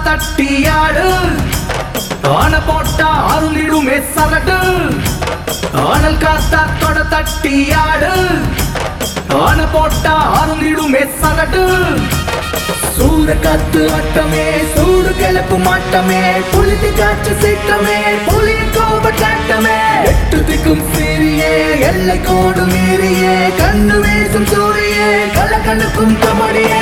தட்டியாடு ஆன போட்டா அருளிடுமே சரடு ஆனல் காத்தா தொட தட்டியாடு ஆன போட்டா அருளிடுமே சரடு சூற காத்து ஆட்டமே சூடு கிளப்பு மாட்டமே புலிதி காற்று சீற்றமே புலி கோப காட்டமே எட்டு திக்கும் சீரியே எல்லை கோடு மீறியே கண்ணு வீசும் சூரியே கலக்கணுக்கும் கமடியே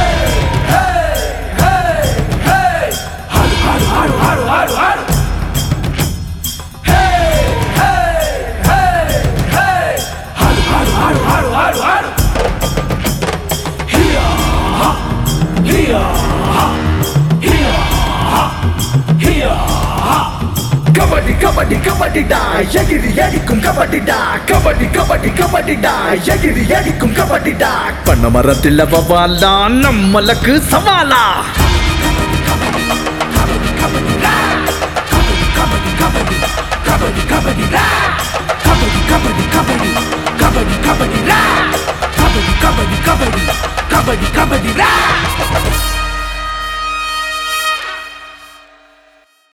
கபடி கபடி கபடிடா எகிரி அடிக்கும் கபடிடா கபடி கபடி கபடிடா எகிரி அடிக்கும் கபடிடா பண்ண மரத்தில் வவாலா நம்மளுக்கு சவாலா கபடி கபடி